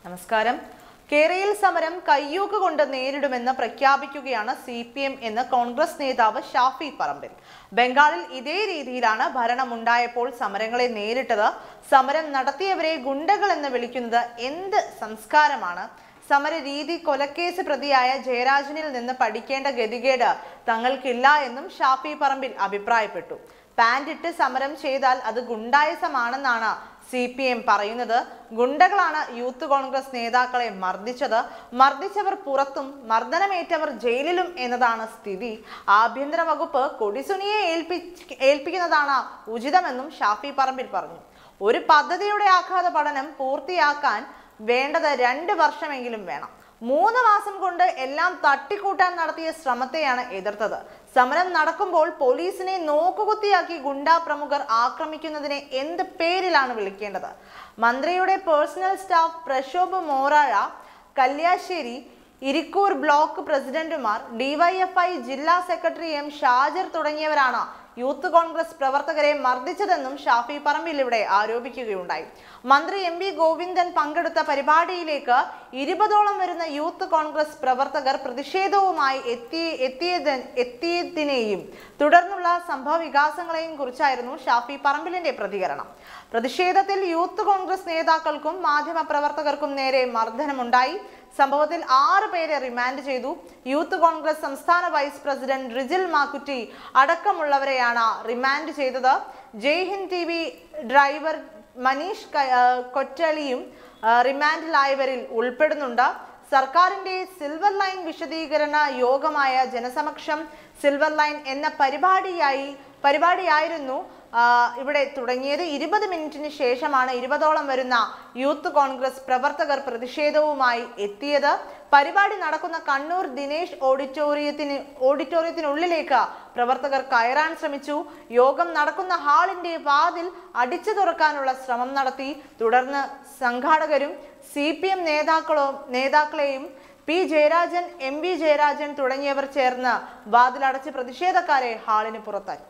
നമസ്കാരം കേരയിൽ സമരം കയ്യൂക്ക് കൊണ്ട് നേരിടുമെന്ന് പ്രഖ്യാപിക്കുകയാണ് സി പി എം എന്ന് കോൺഗ്രസ് നേതാവ് ഷാഫി പറമ്പിൽ ബംഗാളിൽ ഇതേ രീതിയിലാണ് ഭരണമുണ്ടായപ്പോൾ സമരങ്ങളെ നേരിട്ടത് സമരം നടത്തിയവരെ ഗുണ്ടകൾ എന്ന് വിളിക്കുന്നത് എന്ത് സംസ്കാരമാണ് സമര രീതി കൊലക്കേസ് പ്രതിയായ ജയരാജനിൽ നിന്ന് പഠിക്കേണ്ട ഗതികേട് തങ്ങൾക്കില്ല എന്നും ഷാഫി പറമ്പിൽ അഭിപ്രായപ്പെട്ടു പാൻറ് ഇട്ട് സമരം ചെയ്താൽ അത് ഗുണ്ടായസമാണെന്നാണ് സി പി എം പറയുന്നത് ഗുണ്ടകളാണ് യൂത്ത് കോൺഗ്രസ് നേതാക്കളെ മർദ്ദിച്ചത് മർദ്ദിച്ചവർ പുറത്തും മർദ്ദനമേറ്റവർ ജയിലിലും എന്നതാണ് സ്ഥിതി ആഭ്യന്തര വകുപ്പ് കൊടിസുനിയെ ഏൽപ്പി ഏൽപ്പിക്കുന്നതാണ് ഉചിതമെന്നും ഷാഫി പറമ്പിൽ പറഞ്ഞു ഒരു പദ്ധതിയുടെ ആഘാത പഠനം പൂർത്തിയാക്കാൻ വേണ്ടത് രണ്ട് വർഷമെങ്കിലും വേണം മൂന്ന് മാസം കൊണ്ട് എല്ലാം തട്ടിക്കൂട്ടാൻ നടത്തിയ ശ്രമത്തെയാണ് എതിർത്തത് സമരം നടക്കുമ്പോൾ പോലീസിനെ നോക്കുകുത്തിയാക്കി ഗുണ്ടാ പ്രമുഖർ ആക്രമിക്കുന്നതിനെ എന്ത് പേരിലാണ് വിളിക്കേണ്ടത് മന്ത്രിയുടെ personal staff Prakshobh Morazha Kalliasseri Irikkur block പ്രസിഡന്റുമാർ ഡിവൈഎഫ്ഐ ജില്ലാ സെക്രട്ടറി എം ഷാജർ തുടങ്ങിയവരാണ് യൂത്ത് കോൺഗ്രസ് പ്രവർത്തകരെ മർദ്ദിച്ചതെന്നും ഷാഫി പറമ്പിൽ ഇവിടെ ആരോപിക്കുകയുണ്ടായി മന്ത്രി എം വി ഗോവിന്ദൻ പങ്കെടുത്ത പരിപാടിയിലേക്ക് ഇരുപതോളം വരുന്ന യൂത്ത് കോൺഗ്രസ് പ്രവർത്തകർ പ്രതിഷേധവുമായി എത്തി എത്തിയത് എത്തിയതിനെയും തുടർന്നുള്ള സംഭവ വികാസങ്ങളെയും കുറിച്ചായിരുന്നു ഷാഫി പറമ്പിലിന്റെ പ്രതികരണം പ്രതിഷേധത്തിൽ യൂത്ത് കോൺഗ്രസ് നേതാക്കൾക്കും മാധ്യമ പ്രവർത്തകർക്കും നേരെ മർദ്ദനമുണ്ടായി സംഭവത്തിൽ ആറ് പേരെ റിമാൻഡ് ചെയ്തു യൂത്ത് കോൺഗ്രസ് സംസ്ഥാന വൈസ് പ്രസിഡന്റ് റിജിൽ മാക്കുറ്റി അടക്കമുള്ളവരെയാണ് റിമാൻഡ് ചെയ്തത് Jaihind T V driver Maneesh ക- ആ, കൊറ്റളിയും ആ, റിമാൻഡിലായവരിൽ ഉൾപ്പെടുന്നുണ്ട് സർക്കാരിന്റെ സിൽവർ ലൈൻ വിശദീകരണ യോഗമായ ജനസമക്ഷം സിൽവർ ലൈൻ എന്ന പരിപാടിയായി പരിപാടിയായിരുന്നു ആ, ഇവിടെ തുടങ്ങിയത് ഇരുപത് മിനിറ്റിന് ശേഷമാണ് ഇരുപതോളം വരുന്ന യൂത്ത് കോൺഗ്രസ് പ്രവർത്തകർ പ്രതിഷേധവുമായി എത്തിയത് പരിപാടി നടക്കുന്ന കണ്ണൂർ ദിനേശ് ഓഡിറ്റോറിയത്തിന് ഓഡിറ്റോറിയത്തിനുള്ളിലേക്ക് പ്രവർത്തകർ കയറാൻ ശ്രമിച്ചു യോഗം നടക്കുന്ന ഹാളിന്റെ വാതിൽ അടിച്ചു തുറക്കാനുള്ള ശ്രമം നടത്തി തുടർന്ന് സംഘാടകരും സി പി എം നേതാക്കളോ നേതാക്കളെയും P Jayarajan M V Jayarajan തുടങ്ങിയവർ ചേർന്ന് വാതിലടച്ച് പ്രതിഷേധക്കാരെ ഹാളിന് പുറത്താക്കി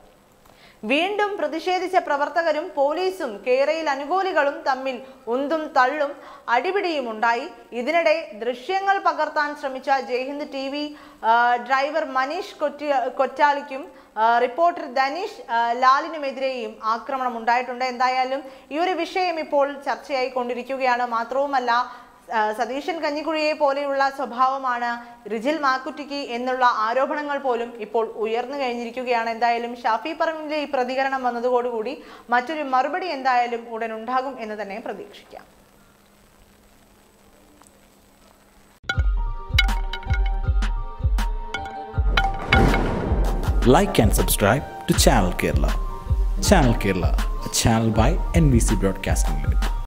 വീണ്ടും പ്രതിഷേധിച്ച പ്രവർത്തകരും പോലീസും കേരയിൽ അനുകൂലികളും തമ്മിൽ ഉന്തും തള്ളും അടിപിടിയും ഉണ്ടായി ഇതിനിടെ ദൃശ്യങ്ങൾ പകർത്താൻ ശ്രമിച്ച Jaihind T V driver Maneesh കൊറ്റി കൊറ്റാലിക്കും ആ, റിപ്പോർട്ടർ ധനീഷ് ആ, ലാലിനുമെതിരെയും ആക്രമണം ഉണ്ടായിട്ടുണ്ട് എന്തായാലും ഈ ഒരു വിഷയം ഇപ്പോൾ ചർച്ചയായി കൊണ്ടിരിക്കുകയാണ് മാത്രവുമല്ല ആ, സതീശൻ കഞ്ഞിക്കുഴിയെ പോലെയുള്ള സ്വഭാവമാണ് റിജിൽ മാക്കുറ്റിക്ക് എന്നുള്ള ആരോപണങ്ങൾ പോലും ഇപ്പോൾ ഉയർന്നു കഴിഞ്ഞിരിക്കുകയാണ് എന്തായാലും ഷാഫി പറമ്പിന്റെ ഈ പ്രതികരണം വന്നതോടുകൂടി മറ്റൊരു മറുപടി എന്തായാലും ഉടൻ ഉണ്ടാകും എന്ന് തന്നെ പ്രതീക്ഷിക്കാം like and subscribe to Channel Kerala. Channel Kerala, a channel by NBC Broadcasting Limited.